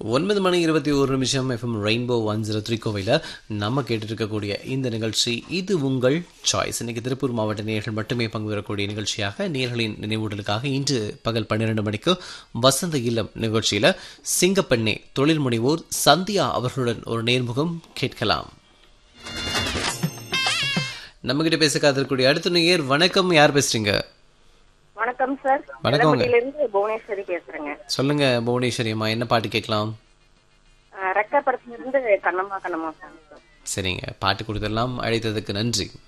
ஒன்பது மணி இருபத்தி ஒரு நிமிஷம் FM Rainbow one zero three கோவையில் நம்ம கேட்டுட்டு இருக்கக்கூடிய இந்த நிகழ்ச்சி இது உங்கள் சாய்ஸ் இன்னைக்கு திருப்பூர் மாவட்ட நேயர்கள் மட்டுமே பங்கு பெறக்கூடிய நிகழ்ச்சியாக நேயர்களின் நினைவூட்டலுக்காக இன்று பகல் பன்னிரண்டு மணிக்கு வசந்த இல்லம் நிகழ்ச்சியில் சிங்கப்பெண்ணே தொழில் முனைவோர் சந்தியா அவர்களுடன் ஒரு நேர்முகம் கேட்கலாம் நம்ம கிட்ட பேச காத்திருக்கக்கூடிய அடுத்த நேயர் வணக்கம் யார் பேசுறீங்க வணக்கம் சார் வணக்கங்க. இருந்து புவனேஸ்வரி பேசுறேங்க சொல்லுங்க புவனேஸ்வரி அம்மா என்ன பாட்டு கேட்கலாம் அஹ் ரெக்க படத்துல இருந்து கண்ணம்மா கண்ணம்மா சாங் சார் சரிங்க பாட்டு கொடுத்துடலாம் அழைத்ததுக்கு நன்றி